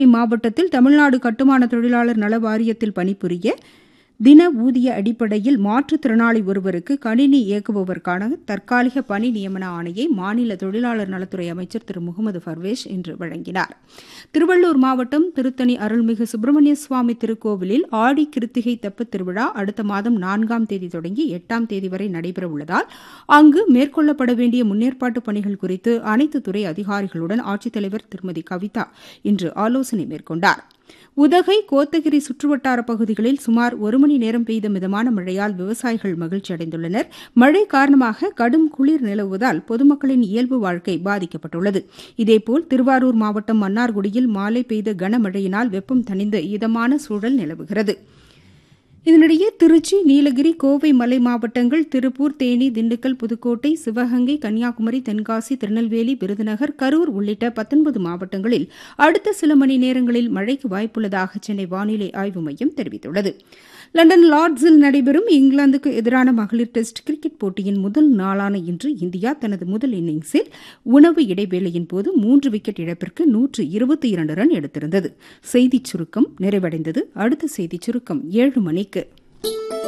இம்மாவட்டத்தில் தமிழ்நாடு கட்டுமான தொழிலாளர் நல வாரியத்தில் பணிபுரிய தின ஊதிய அடிப்படையில் மாற்றுத்திறனாளி ஒருவருக்கு கணினி இயக்குபவருக்கான தற்காலிக பணி நியமன ஆணையை மாநில தொழிலாளர் நலத்துறை அமைச்சர் திரு முகமது பர்வேஷ் இன்று வழங்கினார் திருவள்ளூர் மாவட்டம் திருத்தணி அருள்மிகு சுப்பிரமணிய சுவாமி திருக்கோவிலில் ஆடி கிருத்திகை தெப்பத் திருவிழா அடுத்த மாதம் நான்காம் தேதி தொடங்கி எட்டாம் தேதி வரை நடைபெறவுள்ளதால் அங்கு மேற்கொள்ளப்பட வேண்டிய முன்னேற்பாட்டு பணிகள் குறித்து அனைத்து துறை அதிகாரிகளுடன் ஆட்சித்தலைவர் திருமதி கவிதா இன்று ஆலோசனை மேற்கொண்டார் உதகை கோத்தகிரி சுற்றுவட்டார பகுதிகளில் சுமார் ஒரு மணி நேரம் பெய்த மிதமான மழையால் விவசாயிகள் மகிழ்ச்சி அடைந்துள்ளனர் மழை காரணமாக கடும் குளிர் நிலவுவதால் பொதுமக்களின் இயல்பு வாழ்க்கை பாதிக்கப்பட்டுள்ளது இதேபோல் திருவாரூர் மாவட்டம் மன்னார்குடியில் மாலை பெய்த கனமழையினால் வெப்பம் தணிந்து இதமான சூழல் நிலவுகிறது இதனிடையே திருச்சி நீலகிரி கோவை மலை மாவட்டங்கள் திருப்பூர் தேனி திண்டுக்கல் புதுக்கோட்டை சிவகங்கை கன்னியாகுமரி தென்காசி திருநெல்வேலி விருதுநகர் கரூர் உள்ளிட்ட பத்தொன்பது மாவட்டங்களில் அடுத்த சில மணி நேரங்களில் மழைக்கு வாய்ப்புள்ளதாக சென்னை வானிலை ஆய்வு மையம் தெரிவித்துள்ளது லண்டன் லார்ட்ஸில் நடைபெறும் இங்கிலாந்துக்கு எதிரான மகளிர் டெஸ்ட் கிரிக்கெட் போட்டியின் முதல் நாளான இன்று இந்தியா தனது முதல் இன்னிங்ஸில் உணவு இடைவேளையின் போது மூன்று விக்கெட் இழப்பிற்கு நூற்று இருபத்தி இரண்டு ரன் எடுத்திருந்தது செய்திச் சுருக்கம் நிறைவடைந்தது அடுத்த செய்திச் சுருக்கம் ஏழு மணிக்கு